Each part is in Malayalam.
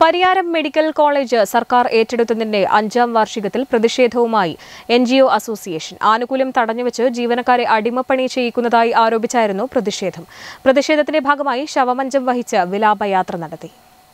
പരിയാരം മെഡിക്കൽ കോളേജ് സർക്കാർ ഏറ്റെടുത്തതിന്റെ അഞ്ചാം വാർഷികത്തിൽ പ്രതിഷേധവുമായി എൻ ജി ഒ അസോസിയേഷൻ ആനുകൂല്യം തടഞ്ഞുവെച്ച് ജീവനക്കാരെ അടിമപ്പണി ചെയ്യിക്കുന്നതായി ആരോപിച്ചായിരുന്നു പ്രതിഷേധം പ്രതിഷേധത്തിന്റെ ഭാഗമായി ശവമഞ്ചം വഹിച്ച് വിലാപയാത്ര നടത്തി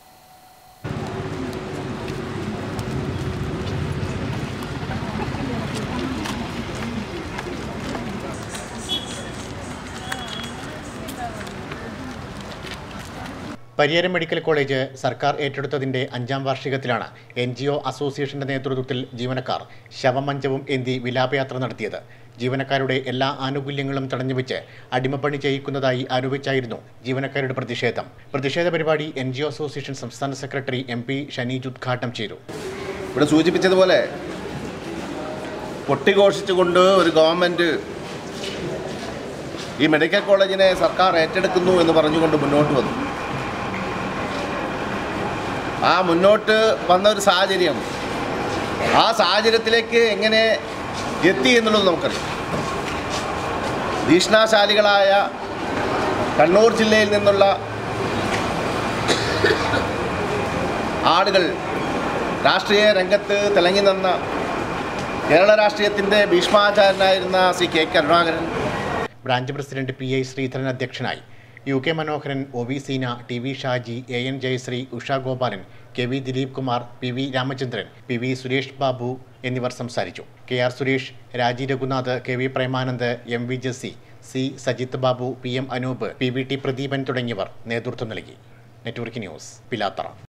പരിയാരം മെഡിക്കൽ കോളേജ് സർക്കാർ ഏറ്റെടുത്തതിന്റെ അഞ്ചാം വാർഷികത്തിലാണ് എൻ ജി ഒ അസോസിയേഷന്റെ നേതൃത്വത്തിൽ ജീവനക്കാർ ശവമഞ്ചവും എന്തി വിലാപയാത്ര നടത്തിയത് ജീവനക്കാരുടെ എല്ലാ ആനുകൂല്യങ്ങളും തടഞ്ഞുവെച്ച് അടിമപ്പണി ചെയ്യിക്കുന്നതായി ആരോപിച്ചായിരുന്നു ജീവനക്കാരുടെ പ്രതിഷേധം പ്രതിഷേധ പരിപാടി എൻ ജി ഒ അസോസിയേഷൻ സംസ്ഥാന സെക്രട്ടറി എം പി ഷനീജ് ഉദ്ഘാടനം ചെയ്തു ഇവിടെ സൂചിപ്പിച്ചതുപോലെ പൊട്ടിഘോഷിച്ചുകൊണ്ട് ഒരു ഗവൺമെൻറ് ഈ മെഡിക്കൽ കോളേജിനെ സർക്കാർ ഏറ്റെടുക്കുന്നു എന്ന് പറഞ്ഞുകൊണ്ട് മുന്നോട്ട് വന്നു ആ മുന്നോട്ട് വന്ന ഒരു സാഹചര്യം ആ സാഹചര്യത്തിലേക്ക് എങ്ങനെ എത്തി എന്നുള്ളത് നമുക്കറിയാം ഭീഷണാശാലികളായ കണ്ണൂർ ജില്ലയിൽ നിന്നുള്ള ആളുകൾ രാഷ്ട്രീയ രംഗത്ത് തിളങ്ങി നിന്ന കേരള രാഷ്ട്രീയത്തിൻ്റെ ഭീഷ്മാചാരനായിരുന്ന Shri K Karunakaran branch president P I Sreedharan അധ്യക്ഷനായി U K Manoharan O V Seena T V Shaji A N Jayasree Usha Gopalan K V Dileep Kumar P V Ramachandran P V Suresh Babu എന്നിവർ സംസാരിച്ചു K R Suresh Raji Raghunath K V Premanand M V Jessy C Sajith Babu P M Anoop P V T Pradeepan തുടങ്ങിയവർ നേതൃത്വം നൽകി നെറ്റ്വർക്ക് ന്യൂസ് പിലാത്തറ